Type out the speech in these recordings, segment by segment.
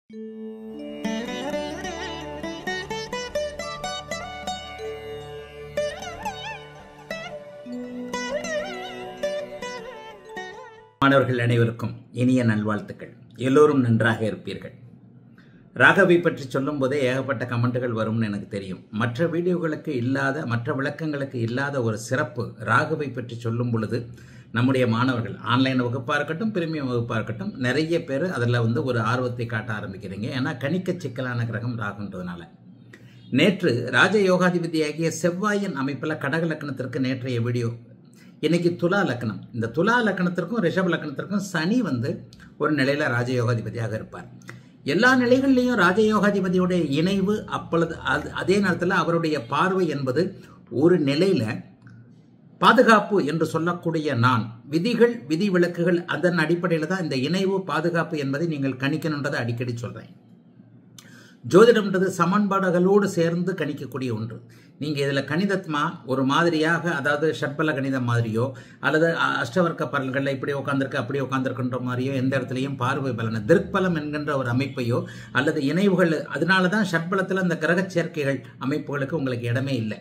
மாணவர்கள் அனைவருக்கும் இனிய நல்வாழ்த்துக்கள் எல்லோரும் நன்றாக இருப்பீர்கள் ராகவை பற்றி சொல்லும் போதே ஏகப்பட்ட கமெண்ட்டுகள் வரும்னு எனக்கு தெரியும் மற்ற வீடியோகளுக்கு இல்லாத மற்ற விளக்கங்களுக்கு இல்லாத ஒரு சிறப்பு ராகவை பற்றி சொல்லும் பொழுது நம்முடைய மாணவர்கள் ஆன்லைன் வகுப்பாக இருக்கட்டும் பிரீமியம் வகுப்பாக இருக்கட்டும் நிறைய பேர் அதில் வந்து ஒரு ஆர்வத்தை காட்ட ஆரம்பிக்கிறீங்க ஏன்னா கணிக்க சிக்கலான கிரகம் ராகுன்றதுனால நேற்று ராஜ யோகாதிபதியாகிய செவ்வாயின் அமைப்பில் கடக லக்கணத்திற்கு நேற்றைய வீடியோ இன்னைக்கு துலா லக்கணம் இந்த துலா லக்கணத்திற்கும் ரிஷப லக்கணத்திற்கும் சனி வந்து ஒரு நிலையில் ராஜயோகாதிபதியாக இருப்பார் எல்லா நிலைகள்லையும் ராஜயோகாதிபதியுடைய இணைவு அப்பொழுது அது அதே நேரத்தில் அவருடைய பார்வை என்பது ஒரு நிலையில் பாதுகாப்பு என்று சொல்லக்கூடிய நான் விதிகள் விதி விலக்குகள் அதன் அடிப்படையில் தான் இந்த இணைவு பாதுகாப்பு என்பதை நீங்கள் கணிக்கணுன்றதை அடிக்கடி சொல்கிறேன் ஜோதிடம்ன்றது சமன்பாடுகளோடு சேர்ந்து கணிக்கக்கூடிய ஒன்று நீங்கள் இதில் கணிதத்மா ஒரு மாதிரியாக அதாவது ஷட்பல கணிதம் மாதிரியோ அல்லது அஷ்டவர்க்க பலன்களில் இப்படி உட்காந்துருக்கு அப்படி உட்காந்துருக்குன்ற மாதிரியோ எந்த இடத்துலையும் பார்வை பலனை திருப்பலம் என்கின்ற ஒரு அமைப்பையோ அல்லது இணைவுகள் அதனால தான் ஷட்பலத்தில் இந்த கிரக சேர்க்கைகள் அமைப்புகளுக்கு உங்களுக்கு இடமே இல்லை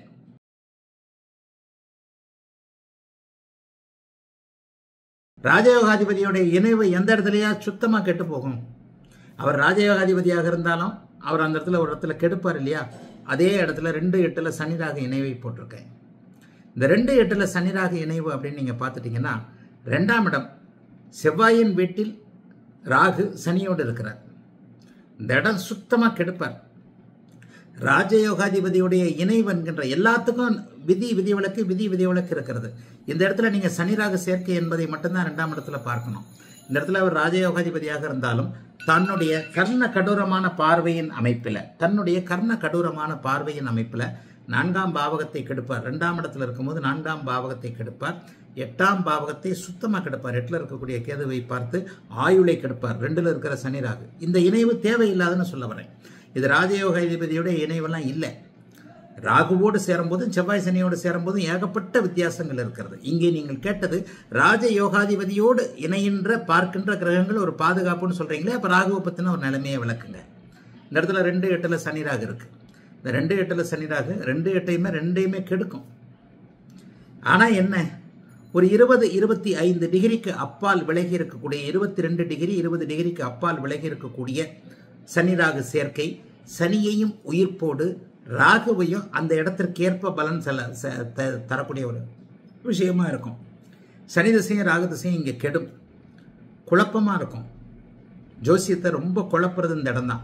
ராஜயோகாதிபதியோடைய இணைவு எந்த இடத்துலையா சுத்தமாக கெட்டு போகும் அவர் ராஜயோகாதிபதியாக இருந்தாலும் அவர் அந்த இடத்துல ஒரு இடத்துல கெடுப்பார் இல்லையா அதே இடத்துல ரெண்டு எட்டில் சனிராக இணைவை போட்டிருக்கேன் இந்த ரெண்டு எட்டில் சனிராக இணைவு அப்படின்னு நீங்கள் பார்த்துட்டிங்கன்னா ரெண்டாம் இடம் செவ்வாயின் வீட்டில் ராகு சனியோடு இருக்கிறார் இந்த இடம் சுத்தமாக கெடுப்பார் ராஜயோகாதிபதியுடைய இணைவு என்கின்ற எல்லாத்துக்கும் விதி விதிவிலக்கு விதி விதிவிலக்கு இருக்கிறது இந்த இடத்துல நீங்கள் சனிராக சேர்க்கை என்பதை மட்டும்தான் ரெண்டாம் இடத்துல பார்க்கணும் இந்த இடத்துல அவர் ராஜயோகாதிபதியாக இருந்தாலும் தன்னுடைய கர்ண கடூரமான பார்வையின் அமைப்பில் தன்னுடைய கர்ண கடூரமான பார்வையின் அமைப்பில் நான்காம் பாவகத்தை கெடுப்பார் ரெண்டாம் இடத்துல இருக்கும்போது நான்காம் பாவகத்தை கெடுப்பார் எட்டாம் பாவகத்தை சுத்தமாக கெடுப்பார் எட்டில் இருக்கக்கூடிய கேதுவை பார்த்து ஆயுளை கெடுப்பார் ரெண்டில் இருக்கிற சனிராகு இந்த இணைவு தேவையில்லாதுன்னு சொல்ல வரேன் இது ராஜயோகாதிபதியோட இணைவெல்லாம் இல்லை ராகுவோடு சேரும்போதும் செவ்வாய் சனியோடு சேரும்போதும் ஏகப்பட்ட வித்தியாசங்கள் இருக்கிறது இங்கே நீங்கள் கேட்டது ராஜ யோகாதிபதியோடு இணைகின்ற பார்க்கின்ற கிரகங்கள் ஒரு பாதுகாப்புன்னு சொல்றீங்களே அப்போ ராகுவை பற்றின ஒரு நிலைமையை விளக்குங்க இந்த இடத்துல ரெண்டு எட்டில் சனி ராகு இருக்கு இந்த ரெண்டு எட்டில் சனி ராகு ரெண்டு எட்டையுமே ரெண்டையுமே கெடுக்கும் ஆனால் என்ன ஒரு இருபது இருபத்தி ஐந்து டிகிரிக்கு அப்பால் விலகி இருக்கக்கூடிய இருபத்தி ரெண்டு டிகிரி இருபது டிகிரிக்கு அப்பால் விலகி இருக்கக்கூடிய சனி ராகு சேர்க்கை சனியையும் உயிர்ப்போடு ராகுவையும் அந்த இடத்திற்கு ஏற்ப பலன் செல தரக்கூடிய ஒரு விஷயமா இருக்கும் சனி திசையும் ராகு திசையும் இங்கே கெடும் குழப்பமாக இருக்கும் ஜோசியத்தை ரொம்ப குழப்புறது இந்த இடம் தான்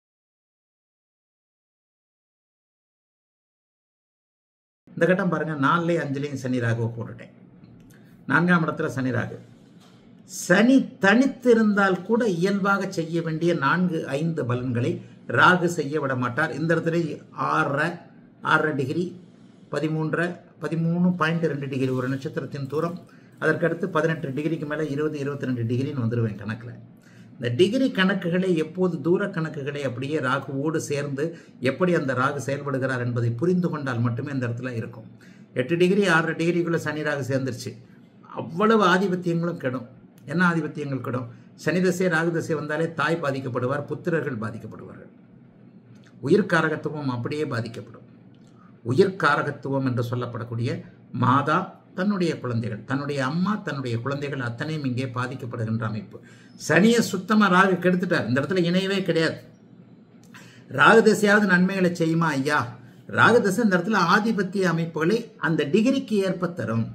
இந்த கட்டம் பாருங்க நாலுலேயும் அஞ்சுலேயும் சனி ராகுவை போட்டுட்டேன் நான்காம் இடத்துல சனி ராகு சனி தனித்திருந்தால் கூட இயல்பாக செய்ய வேண்டிய நான்கு ஐந்து பலன்களை ராகு செய்ய விட மாட்டார் இந்த இடத்துல ஆறரை ஆறரை டிகிரி பதிமூன்றரை பதிமூணு பாயிண்ட் ரெண்டு டிகிரி ஒரு நட்சத்திரத்தின் தூரம் அதற்கடுத்து பதினெட்டு டிகிரிக்கு மேலே இருபது இருபத்தி ரெண்டு டிகிரின்னு வந்துடுவேன் கணக்கில் இந்த டிகிரி கணக்குகளை எப்போது தூர கணக்குகளை அப்படியே ராகுவோடு சேர்ந்து எப்படி அந்த ராகு செயல்படுகிறார் என்பதை புரிந்து கொண்டால் மட்டுமே இந்த இடத்துல இருக்கும் எட்டு டிகிரி ஆறரை டிகிரிக்குள்ளே சனி ராகு சேர்ந்துருச்சு அவ்வளவு ஆதிபத்தியங்களும் கெடும் என்ன ஆதிபத்தியங்கள் கெடும் சனி தசை ராகு தசை வந்தாலே தாய் பாதிக்கப்படுவார் புத்திரர்கள் பாதிக்கப்படுவார்கள் உயிர்காரகத்துவம் அப்படியே பாதிக்கப்படும் உயிர்காரகத்துவம் என்று சொல்லப்படக்கூடிய மாதா தன்னுடைய குழந்தைகள் தன்னுடைய அம்மா தன்னுடைய குழந்தைகள் அத்தனையும் இங்கே பாதிக்கப்படுகின்ற அமைப்பு சனியை சுத்தமாக ராகு கெடுத்துட்டார் இந்த இடத்துல இணையவே கிடையாது ராகு தசையாவது நன்மைகளை செய்யுமா ஐயா ராகு தசை இந்த இடத்துல ஆதிபத்திய அமைப்புகளை அந்த டிகிரிக்கு ஏற்ப தரும்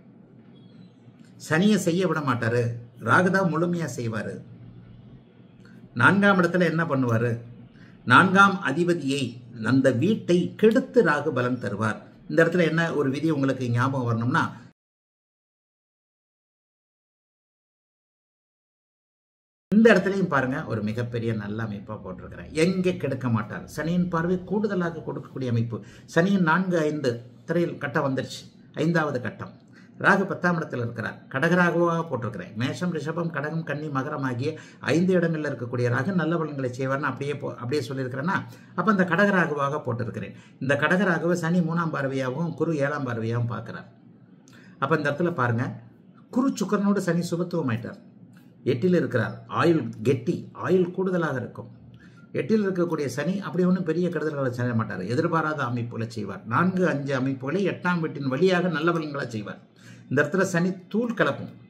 சனியை செய்ய விட மாட்டாரு ராகுதான் முழுமையாக செய்வார் நான்காம் இடத்துல என்ன பண்ணுவார் நான்காம் அதிபதியை அந்த வீட்டை கெடுத்து ராகு பலன் தருவார் இந்த இடத்துல என்ன ஒரு விதி உங்களுக்கு ஞாபகம் வரணும்னா இந்த இடத்துலையும் பாருங்க ஒரு மிகப்பெரிய நல்ல அமைப்பாக போட்டிருக்கிறேன் எங்கே கெடுக்க மாட்டார் சனியின் பார்வை கூடுதலாக கொடுக்கக்கூடிய அமைப்பு சனியின் நான்கு ஐந்து திரையில் கட்டம் வந்துருச்சு ஐந்தாவது கட்டம் ராகு பத்தாம் இடத்தில் இருக்கிறார் கடகராகுவாக போட்டிருக்கிறேன் மேஷம் ரிஷபம் கடகம் கன்னி மகரம் ஆகிய ஐந்து இடங்களில் இருக்கக்கூடிய ராகு நல்ல பலன்களை செய்வார்னு அப்படியே போ அப்படியே சொல்லியிருக்கிறேன்னா அப்போ இந்த கடகராகுவாக போட்டிருக்கிறேன் இந்த கடகராகுவை சனி மூணாம் பார்வையாகவும் குரு ஏழாம் பார்வையாகவும் பார்க்குறார் அப்போ இந்த இடத்துல பாருங்க குரு சுக்கரனோடு சனி சுபத்துவம் ஆயிட்டார் எட்டில் இருக்கிறார் ஆயுள் கெட்டி ஆயுள் கூடுதலாக இருக்கும் எட்டில் இருக்கக்கூடிய சனி அப்படி ஒன்றும் பெரிய கெடுதல்களை செய்ய மாட்டார் எதிர்பாராத அமைப்புகளை செய்வார் நான்கு அஞ்சு அமைப்புகளை எட்டாம் வீட்டின் வழியாக நல்ல பலன்களை செய்வார் இந்த இடத்துல சனி தூள் கலப்பும்